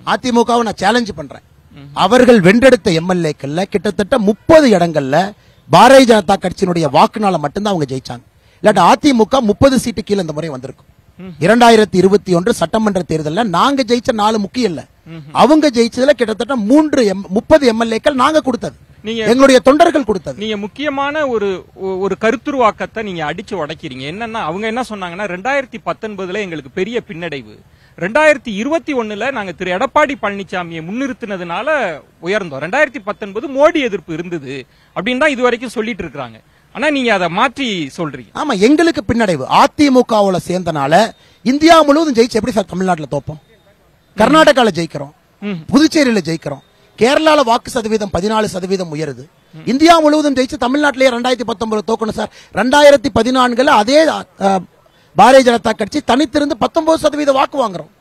அதிமுகவை நான் சேலஞ்ச் பண்றேன் அவர்கள் வென்றெடுத்த எம்எல்ஏக்கள்ல கிட்டத்தட்ட முப்பது இடங்கள்ல பாரதிய ஜனதா கட்சியினுடைய வாக்குனால மட்டும்தான் அவங்க ஜெயிச்சாங்க இல்லாட்டி அதிமுக முப்பது சீட்டு கீழே இந்த முறை வந்திருக்கும் இரண்டாயிரத்தி இருபத்தி ஒன்று சட்டமன்ற தேர்தலில் நாங்க ஜெயிச்ச நாலு முக்கியம் இல்ல அவங்க ஜெயிச்சதுல கிட்டத்தட்ட மூன்று எம்- முப்பது எம்எல்ஏக்கள் நாங்க கொடுத்தது நீங்க எங்களுடைய தொண்டர்கள் கொடுத்தது நீங்க முக்கியமான ஒரு ஒ- ஒரு கருத்துருவாக்கத்தை நீங்க அடிச்சு உடைக்கிறீங்க என்னன்னா அவங்க என்ன சொன்னாங்கன்னா ரெண்டாயிரத்தி பத்தொன்பதுல எங்களுக்கு பெரிய பின்னடைவு ரெண்டாயிரத்தி இருபத்தி ஒண்ணுல நாங்க திரு எடப்பாடி பழனிசாமியை முன்னிறுத்தினதுனால உயர்ந்தோம் ரெண்டாயிரத்தி பத்தொன்பது மோடி எதிர்ப்பு இருந்தது அப்படின்னு தான் இது வரைக்கும் சொல்லிட்டு இருக்காங்க ஆனா நீங்க அதை மாற்றி சொல்றீங்க ஆமா எங்களுக்கு பின்னடைவு அதிமுகவுல சேர்ந்தனால இந்தியா முழுவதும் ஜெயிச்சு எப்படி சார் தமிழ்நாட்டுல தோப்போம் கர்நாடகால ஜெயிக்கிறோம் புதுச்சேரியில ஜெயிக்கிறோம் கேரளால வாக்கு சதவீதம் பதினாலு சதவீதம் உயருது இந்தியா முழுவதும் ஜெயிச்சு தமிழ்நாட்டிலேயே ரெண்டாயிரத்தி பத்தொன்பது தோக்கணும் சார் ரெண்டாயிரத்தி பதினான்குல அதே அஹ், பாரதிய ஜனதா கட்சி தனித்திருந்து பத்தொன்பது சதவீத வாக்கு வாங்குறோம்